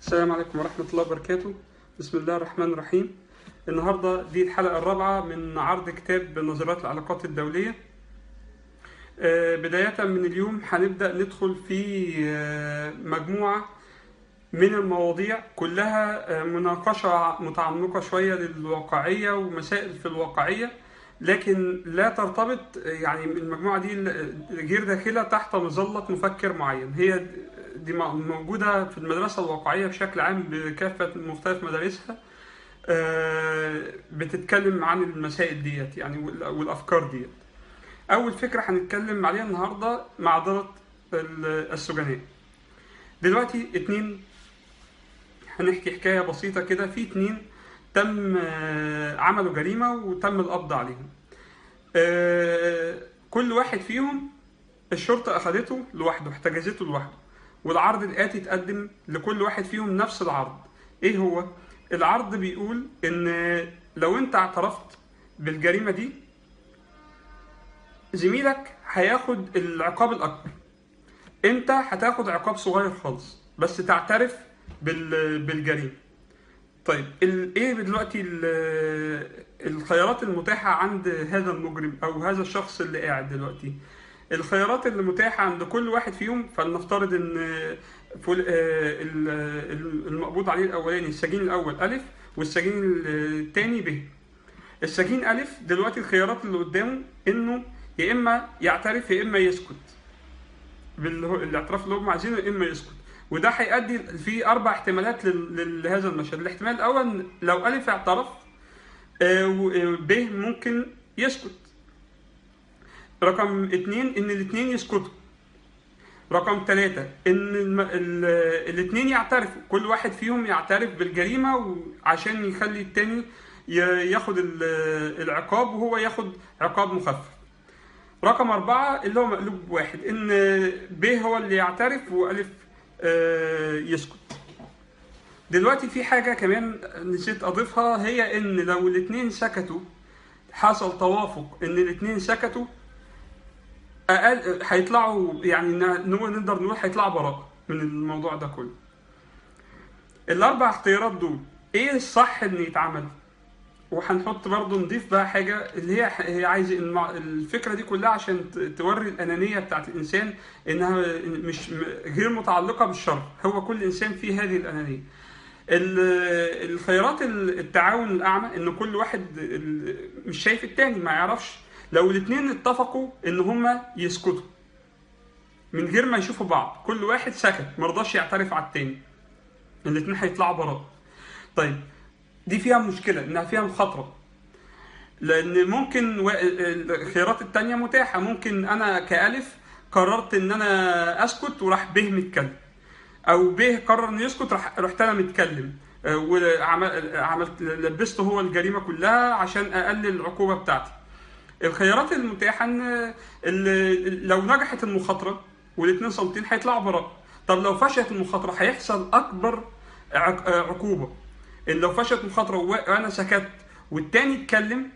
السلام عليكم ورحمة الله وبركاته بسم الله الرحمن الرحيم النهاردة دي الحلقة الرابعة من عرض كتاب نظريات العلاقات الدولية آه، بداية من اليوم هنبدأ ندخل في آه، مجموعة من المواضيع كلها آه، مناقشة متعمقة شوية للواقعية ومسائل في الواقعية لكن لا ترتبط يعني المجموعة دي غير داخلة تحت مظلة مفكر معين هي دي موجودة في المدرسة الواقعية بشكل عام بكافة مختلف مدارسها آه، بتتكلم عن المسائل ديت يعني وال- والأفكار ديت أول فكرة هنتكلم عليها النهاردة معضلة ال- السجناء دلوقتي اتنين هنحكي حكاية بسيطة كده في اتنين تم آه، عملوا جريمة وتم القبض عليهم آه، كل واحد فيهم الشرطة أخدته لوحده احتجزته لوحده والعرض الآتي اتقدم لكل واحد فيهم نفس العرض إيه هو؟ العرض بيقول إن لو أنت اعترفت بالجريمة دي زميلك هياخد العقاب الأكبر أنت هتاخد عقاب صغير خالص بس تعترف بال- بالجريمة طيب ال- ايه دلوقتي ال- الخيارات المتاحة عند هذا المجرم او هذا الشخص اللي قاعد دلوقتي الخيارات اللي متاحة عند كل واحد فيهم فلنفترض ان فل- آه، ال- ال- المقبوض عليه الاولاني السجين الاول الف والسجين الثاني ب السجين الف دلوقتي الخيارات اللي قدامه انه يا اما يعترف يا اما يسكت بالاعتراف اللي هم عايزينه يا اما يسكت وده هيؤدي في اربع احتمالات لل- لهذا المشهد الاحتمال الاول لو الف اعترف آه، و- آه، ب ممكن يسكت رقم اتنين ان الاتنين يسكتوا رقم ثلاثة ان الم... ال... الاتنين يعترفوا كل واحد فيهم يعترف بالجريمة وعشان يخلي التاني ي... ياخد ال... العقاب وهو ياخد عقاب مخفف رقم أربعة اللي هو مقلوب واحد إن ب هو اللي يعترف وألف آه، يسكت دلوقتي في حاجة كمان نسيت أضيفها هي إن لو الاتنين سكتوا حصل توافق إن الاتنين سكتوا أقل هيطلعوا يعني ن- نقول- نقدر نقول هيطلعوا براءة من الموضوع ده كله الأربع اختيارات دول إيه الصح إن يتعمل؟ وهنحط برضه نضيف بقى حاجه اللي هي هي عايزه المع- الفكره دي كلها عشان ت- توري الانانيه بتاعت الانسان انها مش م- غير متعلقه بالشر هو كل انسان فيه هذه الانانيه ال- الخيارات ال- التعاون الاعمى ان كل واحد ال- مش شايف التاني ما يعرفش لو الاثنين اتفقوا ان هما يسكتوا من غير ما يشوفوا بعض كل واحد سكت مرضاش يعترف على التاني الاثنين هيطلعوا براء طيب دي فيها مشكلة إنها فيها مخاطرة لأن ممكن و- الخيارات التانية متاحة ممكن أنا كألف قررت إن أنا أسكت وراح ب متكلم أو ب قرر إنه يسكت راح رحت أنا متكلم آه، وعمل- عملت لبسته هو الجريمة كلها عشان أقلل العقوبة بتاعتي الخيارات المتاحة إن ال- لو نجحت المخاطرة والاتنين صامتين هيطلعوا براء طب لو فشلت المخاطرة هيحصل أكبر عق- آه، عقوبة ان لو فشلت المخاطره وانا سكت والتاني اتكلم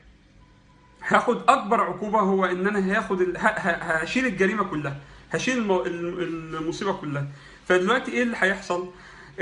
هاخد اكبر عقوبه هو ان انا هاخد ال... ه... ه... هشيل الجريمه كلها هشيل الم... الم- المصيبه كلها فدلوقتي ايه اللي هيحصل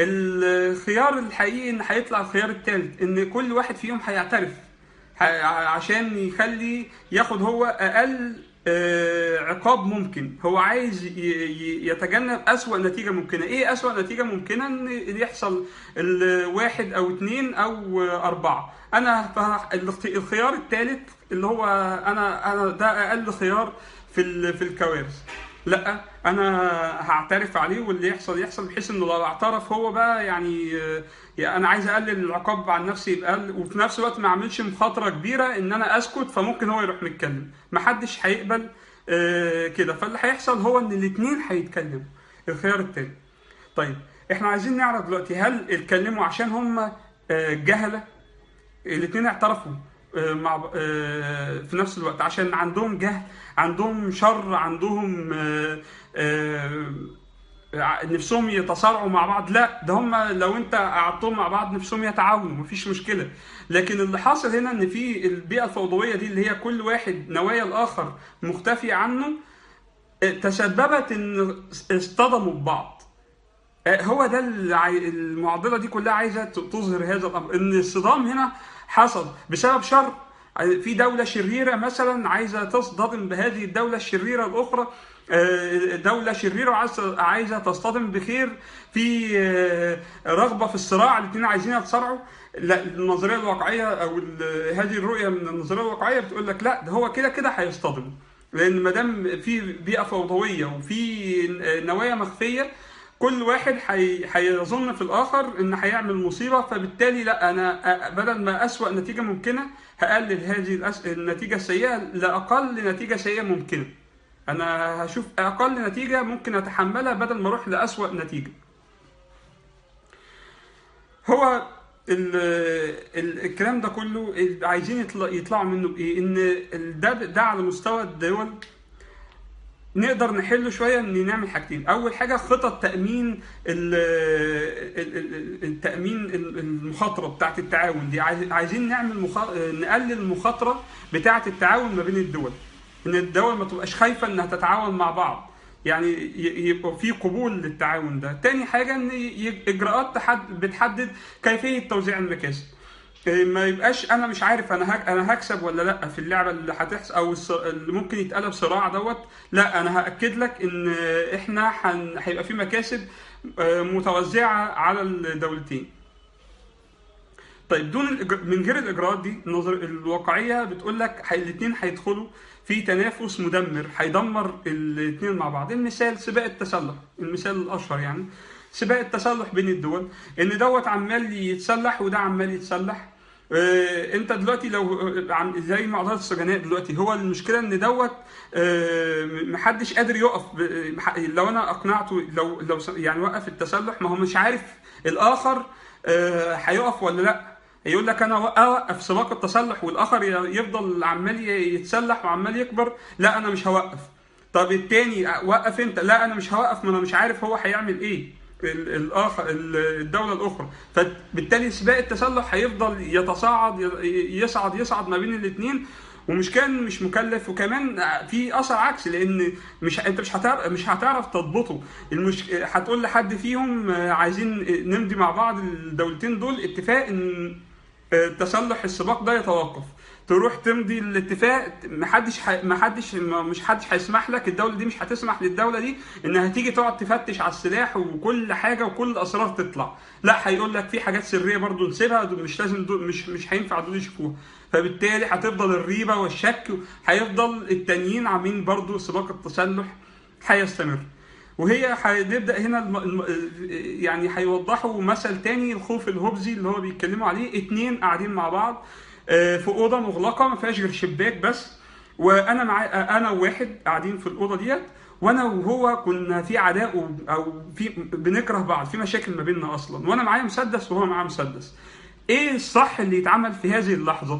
الخيار الحقيقي ان هيطلع الخيار الثالث ان كل واحد فيهم هيعترف ه... عشان يخلي ياخد هو اقل آه، عقاب ممكن هو عايز ي- ي- يتجنب أسوأ نتيجة ممكنة إيه أسوأ نتيجة ممكنة إن يحصل الواحد أو اتنين أو أربعة أنا ف- الاخت- الخيار الثالث اللي هو أنا أنا ده أقل خيار في ال- في الكوارث لا انا هعترف عليه واللي يحصل يحصل بحيث انه لو اعترف هو بقى يعني آه، يعني انا عايز اقلل العقاب عن نفسي يبقى أقل، وفي نفس الوقت ما اعملش مخاطره كبيره ان انا اسكت فممكن هو يروح متكلم محدش هيقبل آه، كده فاللي هيحصل هو ان الاثنين هيتكلموا الخيار التاني طيب احنا عايزين نعرف دلوقتي هل اتكلموا عشان هم آه، جهله الاثنين اعترفوا آه، مع آه، في نفس الوقت عشان عندهم جهل عندهم شر عندهم آه، آه، ع- نفسهم يتصارعوا مع بعض لا ده هم لو انت قعدتهم مع بعض نفسهم يتعاونوا مفيش مشكله لكن اللي حاصل هنا ان في البيئه الفوضويه دي اللي هي كل واحد نوايا الاخر مختفيه عنه آه، تسببت ان اصطدموا ببعض آه، هو ده الع- المعضله دي كلها عايزه ت- تظهر هذا الامر ان الصدام هنا حصل بسبب شر في دوله شريره مثلا عايزه تصطدم بهذه الدوله الشريره الاخرى آه، دولة شريرة وعايزة عايزة تصطدم بخير في آه، رغبة في الصراع الاثنين عايزين يتصارعوا لا النظرية الواقعية أو ال- هذه الرؤية من النظرية الواقعية بتقول لك لا ده هو كده كده هيصطدم لأن ما دام في بيئة فوضوية وفي نوايا مخفية كل واحد حي... هيظن في الاخر ان هيعمل مصيبه فبالتالي لا انا أ- بدل ما اسوا نتيجه ممكنه هقلل هذه الأس... النتيجه السيئه لاقل نتيجه سيئه ممكنه انا هشوف اقل نتيجه ممكن اتحملها بدل ما اروح لاسوا نتيجه هو ال ال الكلام ده كله عايزين يطلع يطلعوا منه بايه ان ال- ده ده على مستوى الدول نقدر نحله شويه ان نعمل حاجتين اول حاجه خطط تامين ال- ال- ال- التامين ال- المخاطره بتاعه التعاون دي عايز- عايزين نعمل مخ... نقلل المخاطره بتاعه التعاون ما بين الدول ان الدول ما تبقاش خايفه انها تتعاون مع بعض يعني ي- يبقى في قبول للتعاون ده تاني حاجه ان ي- اجراءات تحد... بتحدد كيفيه توزيع المكاسب إيه، ما يبقاش انا مش عارف انا هك... انا هكسب ولا لا في اللعبه اللي هتحصل او الص... اللي ممكن يتقلب صراع دوت لا انا هاكد لك ان احنا هن... هيبقى في مكاسب آه، متوزعه على الدولتين طيب دون الإجر... من غير الاجراءات دي النظر الواقعيه بتقول لك هي... الاثنين هيدخلوا في تنافس مدمر هيدمر الاثنين مع بعض المثال سباق التسلح المثال الاشهر يعني سباق التسلح بين الدول ان دوت عمال يتسلح وده عمال يتسلح آه، انت دلوقتي لو آه، عم- زي معضله السجناء دلوقتي هو المشكله ان دوت آه، محدش قادر يقف ب- مح- لو انا اقنعته لو لو س- يعني وقف التسلح ما هو مش عارف الاخر آه، هيقف ولا لا يقول لك انا اوقف سباق التسلح والاخر ي- يفضل عمال ي- يتسلح وعمال يكبر لا انا مش هوقف طب التاني وقف انت لا انا مش هوقف ما انا مش عارف هو هيعمل ايه ال- الاخر ال- الدوله الاخرى فبالتالي سباق التسلح هيفضل يتصاعد ي- يصعد يصعد ما بين الاثنين ومش كان مش مكلف وكمان في اثر عكسي لان مش انت مش هتعرف مش هتعرف تضبطه المش... هتقول لحد فيهم عايزين نمضي مع بعض الدولتين دول اتفاق ان تسلح السباق ده يتوقف تروح تمضي الاتفاق محدش ح... محدش مش حدش هيسمح لك الدوله دي مش هتسمح للدوله دي انها تيجي تقعد تفتش على السلاح وكل حاجه وكل الاسرار تطلع لا هيقول لك في حاجات سريه برضو نسيبها دول مش لازم دول مش مش هينفع دول يشوفوها فبالتالي هتفضل الريبه والشك هيفضل التانيين عاملين برضو سباق التسلح هيستمر وهي هنبدا هنا الم... الم... يعني هيوضحوا مثل تاني الخوف الهبزي اللي هو بيتكلموا عليه اتنين قاعدين مع بعض في اوضه مغلقه ما فيهاش غير شباك بس وانا مع انا وواحد قاعدين في الاوضه ديت وانا وهو كنا في عداء او في بنكره بعض في مشاكل ما بيننا اصلا وانا معايا مسدس وهو معاه مسدس ايه الصح اللي يتعمل في هذه اللحظه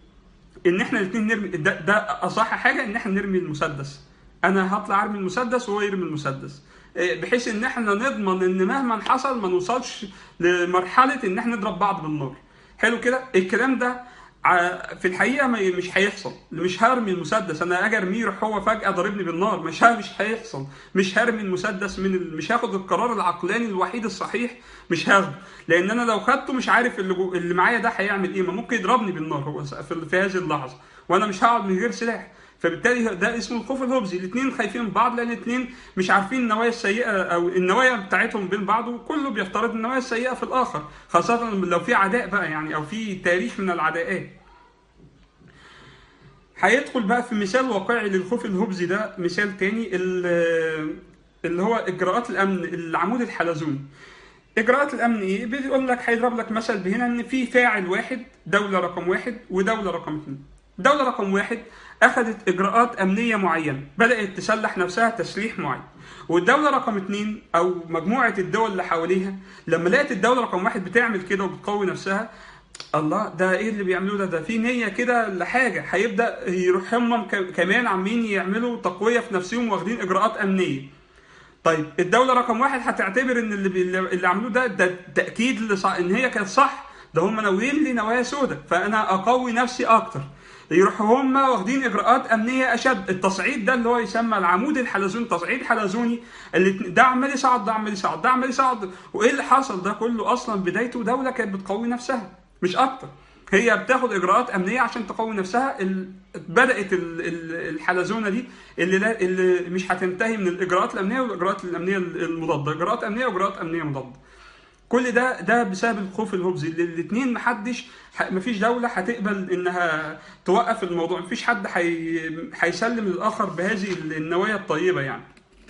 ان احنا الاثنين نرمي ده, ده اصح حاجه ان احنا نرمي المسدس انا هطلع ارمي المسدس وهو يرمي المسدس بحيث ان احنا نضمن ان مهما حصل ما نوصلش لمرحله ان احنا نضرب بعض بالنار حلو كده الكلام ده في الحقيقه مش هيحصل مش هرمي المسدس انا اجي ارميه يروح هو فجاه ضاربني بالنار مش مش هيحصل مش هرمي المسدس من ال... مش هاخد القرار العقلاني الوحيد الصحيح مش هاخده لان انا لو خدته مش عارف اللي, جو... اللي معايا ده هيعمل ايه ما ممكن يضربني بالنار هو في, في هذه اللحظه وانا مش هقعد من غير سلاح فبالتالي ده اسمه الخوف الهبزي الاثنين خايفين من بعض لان الاثنين مش عارفين النوايا السيئه او النوايا بتاعتهم بين بعض وكله بيفترض النوايا السيئه في الاخر خاصه لو في عداء بقى يعني او في تاريخ من العداءات هيدخل بقى في مثال واقعي للخوف الهبزي ده مثال تاني اللي هو اجراءات الامن العمود الحلزوني اجراءات الامن ايه بيقول لك هيضرب لك مثل بهنا ان في فاعل واحد دوله رقم واحد ودوله رقم اثنين دوله رقم واحد اخذت اجراءات امنيه معينه بدات تسلح نفسها تسليح معين والدوله رقم اثنين او مجموعه الدول اللي حواليها لما لقت الدوله رقم واحد بتعمل كده وبتقوي نفسها الله ده ايه اللي بيعملوه ده ده في نيه كده لحاجه هيبدا يروح هم كمان عاملين يعملوا تقويه في نفسهم واخدين اجراءات امنيه طيب الدوله رقم واحد هتعتبر ان اللي اللي عملوه ده ده تاكيد لصح... ان هي كانت صح ده هم ناويين لي نوايا سوداء فانا اقوي نفسي اكتر يروحوا هم واخدين اجراءات امنيه اشد التصعيد ده اللي هو يسمى العمود الحلزوني تصعيد حلزوني اللي ده عمال يصعد ده عمال يصعد ده عمال يصعد وايه اللي حصل ده كله اصلا بدايته دوله كانت بتقوي نفسها مش اكتر هي بتاخد اجراءات امنيه عشان تقوي نفسها ال... بدات ال... ال- الحلزونه دي اللي, لا... اللي مش هتنتهي من الاجراءات الامنيه والاجراءات الامنيه المضاده اجراءات امنيه واجراءات امنيه مضاده كل ده ده بسبب الخوف الهبزي الاثنين محدش ح- مفيش دوله هتقبل انها توقف الموضوع مفيش حد حي... هيسلم للاخر بهذه النوايا الطيبه يعني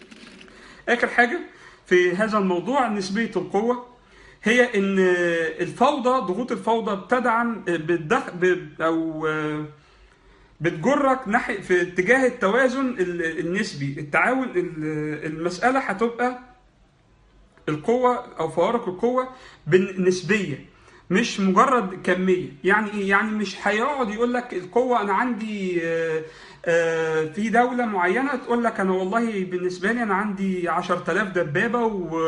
اخر حاجه في هذا الموضوع نسبيه القوه هي ان الفوضى ضغوط الفوضى بتدعم بتدخ... ب... او بتجرك ناحيه في اتجاه التوازن ال- النسبي التعاون ال- المساله هتبقى القوة أو فوارق القوة بالنسبية مش مجرد كمية يعني إيه؟ يعني مش هيقعد يقول لك القوة أنا عندي آه، آه، في دولة معينة تقول لك أنا والله بالنسبة لي أنا عندي 10000 دبابة و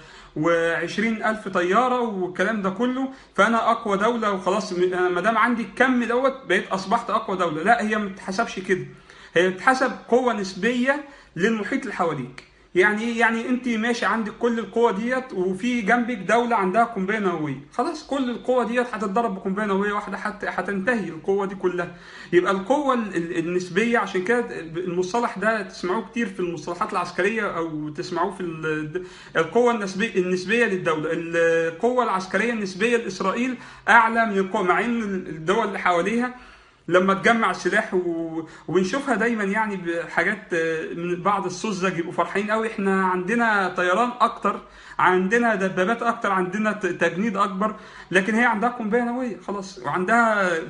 وعشرين ألف طيارة والكلام ده كله فأنا أقوى دولة وخلاص م- ما دام عندي الكم دوت بقيت أصبحت أقوى دولة لا هي ما بتتحسبش كده هي بتحسب قوة نسبية للمحيط اللي حواليك يعني ايه يعني انت ماشي عندك كل القوه ديت وفي جنبك دوله عندها قنبله نوويه خلاص كل القوه ديت هتتضرب بقنبله نوويه واحده حتى هتنتهي القوه دي كلها يبقى القوه ال- ال- النسبيه عشان كده المصطلح ده تسمعوه كتير في المصطلحات العسكريه او تسمعوه في ال- القوه النسبيه النسبيه للدوله القوه العسكريه النسبيه لاسرائيل اعلى من القوه مع ان الدول اللي حواليها لما تجمع سلاح و... وبنشوفها دايما يعني بحاجات آه، من بعض السذج يبقوا فرحانين قوي احنا عندنا طيران اكتر عندنا دبابات اكتر عندنا ت- تجنيد اكبر لكن هي عندها قنبله نوويه خلاص وعندها آه،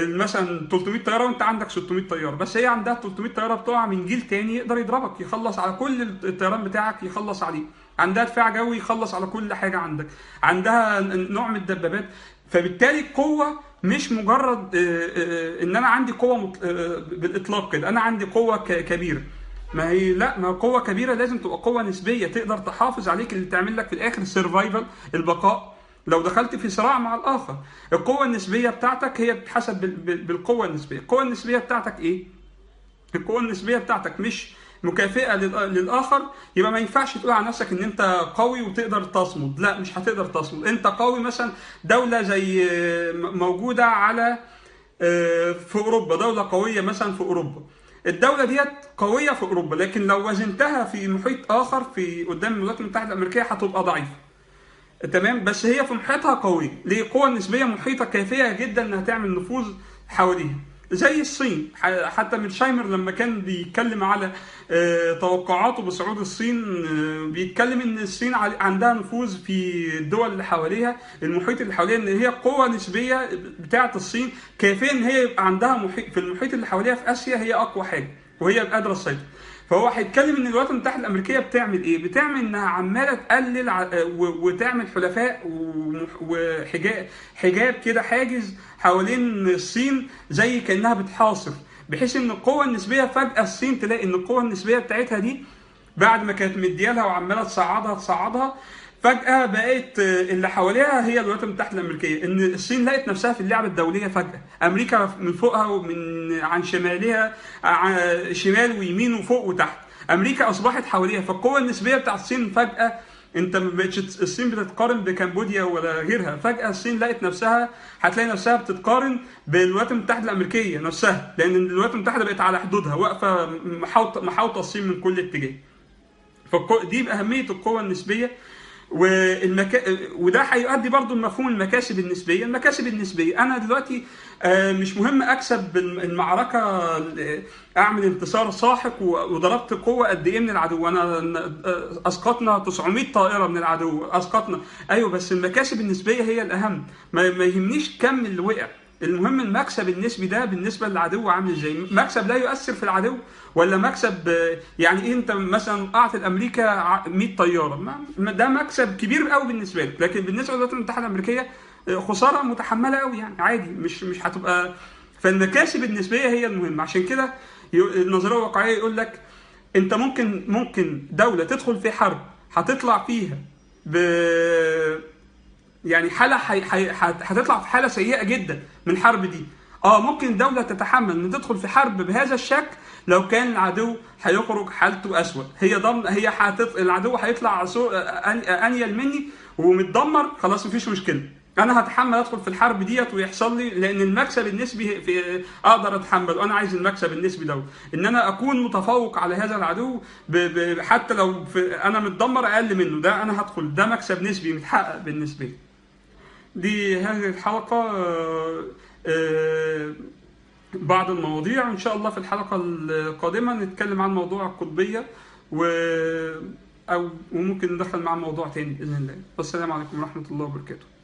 مثلا 300 طياره وانت عندك 600 طياره بس هي عندها 300 طياره بتقع من جيل تاني يقدر يضربك يخلص على كل الطيران بتاعك يخلص عليه عندها دفاع جوي يخلص على كل حاجه عندك عندها نوع من الدبابات فبالتالي القوه مش مجرد آه، آه، ان انا عندي قوه مط- آه، بالاطلاق كده انا عندي قوه ك- كبيره ما هي لا ما قوه كبيره لازم تبقى قوه نسبيه تقدر تحافظ عليك اللي تعمل لك في الاخر السرفايفل البقاء لو دخلت في صراع مع الاخر القوه النسبيه بتاعتك هي بتحسب بال- بال- بالقوه النسبيه القوه النسبيه بتاعتك ايه القوة النسبية بتاعتك مش مكافئة للآ- للآخر يبقى ما ينفعش تقول على نفسك إن أنت قوي وتقدر تصمد، لا مش هتقدر تصمد، أنت قوي مثلا دولة زي آه، م- موجودة على آه، في أوروبا، دولة قوية مثلا في أوروبا. الدولة ديت قوية في أوروبا، لكن لو وزنتها في محيط آخر في قدام الولايات المتحدة الأمريكية هتبقى ضعيفة. تمام بس هي في محيطها قويه ليه القوه النسبيه محيطه كافيه جدا انها تعمل نفوذ حواليها زي الصين ح- حتى من شايمر لما كان بيتكلم على آه، توقعاته بصعود الصين آه، بيتكلم ان الصين عل- عندها نفوذ في الدول اللي حواليها المحيط اللي حواليها ان هي قوه نسبيه بتاعه الصين كافيه ان هي يبقى عندها محيط في المحيط اللي حواليها في اسيا هي اقوى حاجه وهي قادره تسيطر فهو هيتكلم ان الولايات المتحده الامريكيه بتعمل ايه؟ بتعمل انها عماله تقلل ع- و- وتعمل حلفاء ومح- وحجاب حجاب كده حاجز حوالين الصين زي كانها بتحاصر بحيث ان القوه النسبيه فجاه الصين تلاقي ان القوه النسبيه بتاعتها دي بعد ما كانت مديالها وعماله تصعدها تصعدها فجأة بقت آه، اللي حواليها هي الولايات المتحدة الأمريكية، إن الصين لقت نفسها في اللعبة الدولية فجأة، أمريكا من فوقها ومن عن شمالها ع- شمال ويمين وفوق وتحت، أمريكا أصبحت حواليها، فالقوة النسبية بتاع الصين فجأة أنت ما بقتش الصين بتتقارن بكمبوديا ولا غيرها، فجأة الصين لقت نفسها هتلاقي نفسها بتتقارن بالولايات المتحدة الأمريكية نفسها، لأن الولايات المتحدة بقت على حدودها واقفة محاوطة محاوطة الصين من كل اتجاه. فالقو- دي بأهمية القوة النسبية والمكا... وده هيؤدي برضو لمفهوم المكاسب النسبيه، المكاسب النسبيه انا دلوقتي آه، مش مهم اكسب الم- المعركه آه، اعمل انتصار ساحق و- وضربت قوه قد ايه من العدو انا آه، اسقطنا 900 طائره من العدو اسقطنا ايوه بس المكاسب النسبيه هي الاهم ما, ما يهمنيش كم اللي وقع المهم المكسب النسبي ده بالنسبه للعدو عامل ازاي مكسب لا يؤثر في العدو ولا مكسب آه، يعني إيه انت مثلا وقعت الامريكا ع- 100 طياره ما- ما ده مكسب كبير قوي بالنسبه لك لكن بالنسبه للولايات المتحده الامريكيه آه، خساره متحمله قوي يعني عادي مش مش هتبقى فالمكاسب النسبيه هي المهمه عشان كده ي- النظريه الواقعيه يقول لك انت ممكن ممكن دوله تدخل في حرب هتطلع فيها ب يعني حاله حي... حي... هت- هتطلع في حاله سيئه جدا من الحرب دي اه ممكن الدوله تتحمل ان تدخل في حرب بهذا الشكل لو كان العدو هيخرج حالته اسوء هي ضمن هي حتط... العدو هيطلع سو... أن- انيل مني ومتدمر خلاص مفيش مشكله انا هتحمل ادخل في الحرب ديت ويحصل لي لان المكسب النسبي في اقدر اتحمل وانا عايز المكسب النسبي ده ان انا اكون متفوق على هذا العدو ب... ب... حتى لو في... انا متدمر اقل منه ده انا هدخل ده مكسب نسبي متحقق بالنسبه لي دي هذه الحلقة آه، آه، بعض المواضيع وإن شاء الله في الحلقة القادمة نتكلم عن موضوع القطبية و أو وممكن ندخل معاه موضوع تاني بإذن الله والسلام عليكم ورحمة الله وبركاته